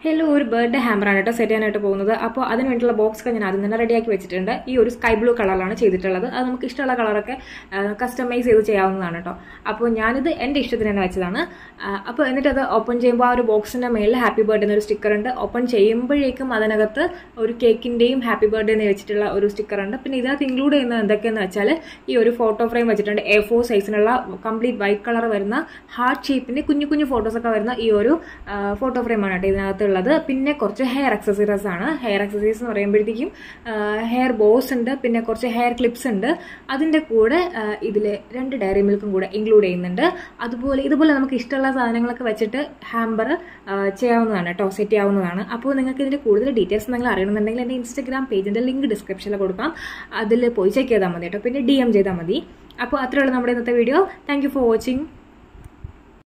hello ഒരു birthday ഹാമ്പറാണ് കേട്ടോ set ചെയ്യാനായിട്ട് പോകുന്നത് അപ്പോൾ അതിന് വേണ്ടിയുള്ള ബോക്സ് ഒക്കെ ഞാൻ ആദ്യം തന്നെ റെഡിയാക്കി വെച്ചിട്ടുണ്ട് ഈ ഒരു സ്കൈ ബ്ലൂ കളറിലാണ് ചെയ്തിട്ടുള്ളത് അത് നമുക്ക് ഇഷ്ടമുള്ള കളറൊക്കെ കസ്റ്റമൈസ് ചെയ്ത് ചെയ്യാവുന്നതാണ് കേട്ടോ അപ്പോൾ ഞാനിത് എൻ്റെ ഇഷ്ടത്തിന് തന്നെ വെച്ചതാണ് ആ, അപ്പോൾ എന്നിട്ട് അത് ഓപ്പൺ ചെയ്യുമ്പോൾ ആ ഒരു ബോക്സിൻ്റെ മേളിൽ ഹാപ്പി ബർത്ത്ഡേ എന്നൊരു സ്റ്റിക്കർ ഉണ്ട് ഓപ്പൺ ചെയ്യുമ്പോഴേക്കും അതിനകത്ത് ഒരു കേക്കിൻ്റെയും ഹാപ്പി ബർത്ത്ഡേ എന്ന് വെച്ചിട്ടുള്ള ഒരു സ്റ്റിക്കർ ഉണ്ട് പിന്നെ ഇതിനകത്ത് ഇൻക്ലൂഡ് ചെയ്യുന്നത് എന്തൊക്കെയെന്ന് വെച്ചാൽ ഈ ഒരു ഫോട്ടോ ഫ്രെയിം വെച്ചിട്ടുണ്ട് എ ഫോർ സൈസിനുള്ള കംപ്ലീറ്റ് വൈറ്റ് കളർ വരുന്ന ഹാർട്ട് ഷേപ്പിൻ്റെ കുഞ്ഞു കുഞ്ഞു ഫോട്ടോസ് ഒക്കെ വരുന്ന ഈ ഒരു ഫോട്ടോ ഫ്രെയിമാണ് കേട്ടോ ഇതിനകത്തുള്ളത് പിന്നെ കുറച്ച് ഹെയർ അക്സസറീസ് ആണ് ഹെയർ അക്സസറീസ് എന്ന് പറയുമ്പോഴത്തേക്കും ഹെയർ ബോസ് ഉണ്ട് പിന്നെ കുറച്ച് ഹെയർ ക്ലിപ്സ് ഉണ്ട് അതിൻ്റെ കൂടെ ഇതിൽ രണ്ട് ഡയറി മിൽക്കും കൂടെ ഇൻക്ലൂഡ് ചെയ്യുന്നുണ്ട് അതുപോലെ ഇതുപോലെ നമുക്ക് ഇഷ്ടമുള്ള സാധനങ്ങളൊക്കെ വെച്ചിട്ട് ഹാമ്പർ ചെയ്യാവുന്നതാണ് കേട്ടോ സെറ്റ് ചെയ്യാവുന്നതാണ് അപ്പോൾ നിങ്ങൾക്ക് ഇതിൻ്റെ കൂടുതൽ ഡീറ്റെയിൽസ് നിങ്ങൾ അറിയണമെന്നുണ്ടെങ്കിൽ എൻ്റെ ഇൻസ്റ്റഗ്രാം പേജിൻ്റെ ലിങ്ക് ഡിസ്ക്രിപ്ഷനിൽ കൊടുക്കാം അതിൽ പോയി ചെക്ക് ചെയ്താൽ മതി കേട്ടോ പിന്നെ ഡി എം ചെയ്താൽ മതി അപ്പോൾ അത്രയുള്ള നമ്മുടെ ഇന്നത്തെ video thank you for watching